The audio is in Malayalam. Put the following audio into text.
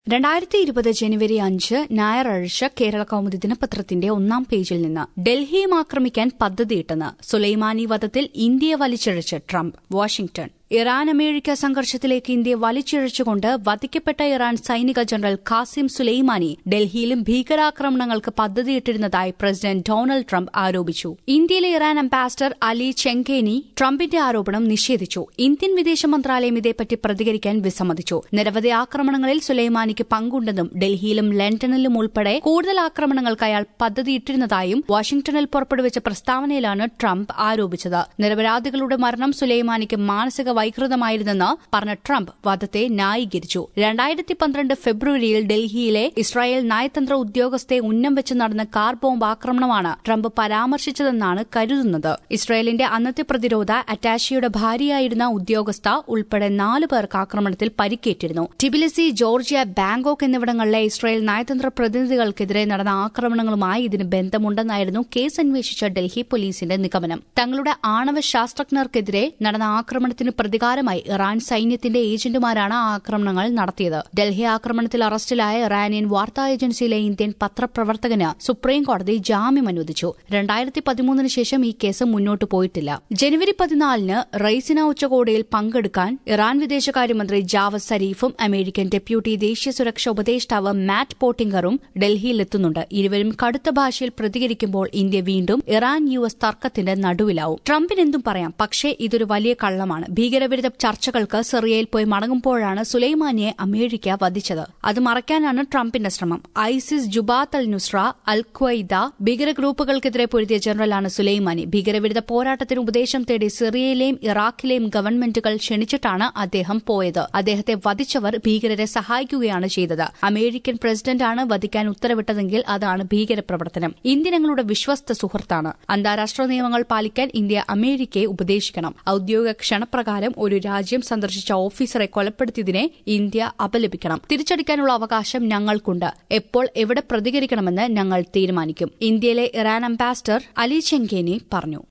രണ്ടായിരത്തി ഇരുപത് ജനുവരി അഞ്ച് ഞായറാഴ്ച കേരള കൗമുദി ദിനപത്രത്തിന്റെ ഒന്നാം പേജിൽ നിന്ന് ഡൽഹിയും ആക്രമിക്കാൻ പദ്ധതിയിട്ടെന്ന് സുലൈമാനി വധത്തിൽ ഇന്ത്യയെ വലിച്ചിഴച്ച് ട്രംപ് വാഷിംഗ്ടൺ ഇറാൻ അമേരിക്ക സംഘർഷത്തിലേക്ക് ഇന്ത്യയെ വലിച്ചിഴച്ചുകൊണ്ട് വധിക്കപ്പെട്ട ഇറാൻ സൈനിക ജനറൽ ഖാസിം സുലൈമാനി ഡൽഹിയിലും ഭീകരാക്രമണങ്ങൾക്ക് പദ്ധതിയിട്ടിരുന്നതായി പ്രസിഡന്റ് ഡൊണാൾഡ് ട്രംപ് ആരോപിച്ചു ഇന്ത്യയിലെ ഇറാൻ അംബാസഡർ അലി ചെങ്കേനി ട്രംപിന്റെ ആരോപണം നിഷേധിച്ചു ഇന്ത്യൻ വിദേശ മന്ത്രാലയം ഇതേപ്പറ്റി പ്രതികരിക്കാൻ വിസമ്മതിച്ചു നിരവധി ആക്രമണങ്ങളിൽ സുലൈമാനിക്ക് പങ്കുണ്ടെന്നും ഡൽഹിയിലും ലണ്ടനിലും ഉൾപ്പെടെ കൂടുതൽ ആക്രമണങ്ങൾക്ക് അയാൾ പദ്ധതിയിട്ടിരുന്നതായും വാഷിംഗ്ടണിൽ പുറപ്പെടുവിച്ച പ്രസ്താവനയിലാണ് ട്രംപ് ആരോപിച്ചത് നിരപരാധികളുടെ മരണം സുലൈമാനിക്ക് മാനസിക വൈകൃതമായിരുന്നെന്ന് പറഞ്ഞ ട്രംപ് വധത്തെ ന്യായീകരിച്ചു രണ്ടായിരത്തി പന്ത്രണ്ട് ഫെബ്രുവരിയിൽ ഡൽഹിയിലെ ഇസ്രായേൽ നയതന്ത്ര ഉദ്യോഗസ്ഥയെ ഉന്നം വെച്ച് നടന്ന കാർ ബോംബ് ആക്രമണമാണ് ട്രംപ് പരാമർശിച്ചതെന്നാണ് കരുതുന്നത് ഇസ്രായേലിന്റെ അന്നത്തെ പ്രതിരോധ അറ്റാഷിയുടെ ഭാര്യയായിരുന്ന ഉദ്യോഗസ്ഥ ഉൾപ്പെടെ നാലു പേർക്ക് ആക്രമണത്തിൽ പരിക്കേറ്റിരുന്നു ടിബിലിസി ജോർജിയ ബാങ്കോക്ക് എന്നിവിടങ്ങളിലെ ഇസ്രായേൽ നയതന്ത്ര പ്രതിനിധികൾക്കെതിരെ നടന്ന ആക്രമണങ്ങളുമായി ഇതിന് ബന്ധമുണ്ടെന്നായിരുന്നു കേസ് അന്വേഷിച്ച ഡൽഹി പോലീസിന്റെ നിഗമനം തങ്ങളുടെ ആണവ ശാസ്ത്രജ്ഞർക്കെതിരെ നടന്ന ആക്രമണത്തിന് പ്രതികാരമായി ഇറാൻ സൈന്യത്തിന്റെ ഏജന്റുമാരാണ് ആക്രമണങ്ങൾ നടത്തിയത് ഡൽഹി ആക്രമണത്തിൽ അറസ്റ്റിലായ ഇറാനിയൻ വാർത്താ ഏജൻസിയിലെ ഇന്ത്യൻ പത്രപ്രവർത്തകന് സുപ്രീം കോടതി ജാമ്യം അനുവദിച്ചു രണ്ടായിരത്തി പതിമൂന്നിന് ശേഷം ഈ കേസ് മുന്നോട്ട് പോയിട്ടില്ല ജനുവരി പതിനാലിന് റൈസിന ഉച്ചകോടിയിൽ പങ്കെടുക്കാൻ ഇറാൻ വിദേശകാര്യമന്ത്രി ജാവദ് സരീഫും അമേരിക്കൻ ഡെപ്യൂട്ടി ദേശീയ സുരക്ഷാ ഉപദേഷ്ടാവ് മാറ്റ് പോട്ടിംഗറും ഡൽഹിയിലെത്തുന്നുണ്ട് ഇരുവരും കടുത്ത ഭാഷയിൽ പ്രതികരിക്കുമ്പോൾ ഇന്ത്യ വീണ്ടും ഇറാൻ യു എസ് തർക്കത്തിന്റെ നടുവിലാവും ട്രംപിന് എന്തും പറയാം പക്ഷേ ഇതൊരു വലിയ കള്ളമാണ് ഭീകരവിരുദ്ധ ചർച്ചകൾക്ക് സിറിയയിൽ പോയി മടങ്ങുമ്പോഴാണ് സുലൈമാനിയെ അമേരിക്ക വധിച്ചത് അത് മറയ്ക്കാനാണ് ട്രംപിന്റെ ശ്രമം ISIS Jabhat al Nusra al Qaeda ഭീകര ഗ്രൂപ്പുകൾക്കെതിരെ പൊരുതിയ ജനറലാണ് സുലൈമാനി ഭീകരവിരുദ്ധ പോരാട്ടത്തിന് ഉപദേശം തേടി സിറിയയിലെയും ഇറാഖിലെയും ഗവൺമെന്റുകൾ ക്ഷണിച്ചിട്ടാണ് അദ്ദേഹം പോയത് അദ്ദേഹത്തെ വധിച്ചവർ ഭീകരരെ സഹായിക്കുകയാണ് ചെയ്തത് അമേരിക്കൻ പ്രസിഡന്റാണ് വധിക്കാൻ ഉത്തരവിട്ടതെങ്കിൽ അതാണ് ഭീകരപ്രവർത്തനം ഇന്ത്യ ഞങ്ങളുടെ വിശ്വസ്ത സുഹൃത്താണ് അന്താരാഷ്ട്ര നിയമങ്ങൾ പാലിക്കാൻ ഇന്ത്യ അമേരിക്കയെ ഉപദേശിക്കണം ഔദ്യോഗിക ക്ഷണപ്രകാരം ഒരു രാജ്യം സന്ദർശിച്ച ഓഫീസറെ കൊലപ്പെടുത്തിയതിനെ ഇന്ത്യ അപലപിക്കണം തിരിച്ചടിക്കാനുള്ള അവകാശം ഞങ്ങൾക്കുണ്ട് എപ്പോൾ എവിടെ പ്രതികരിക്കണമെന്ന് ഞങ്ങൾ തീരുമാനിക്കും ഇന്ത്യയിലെ ഇറാൻ അംബാസഡർ അലി ചെങ്കേനി പറഞ്ഞു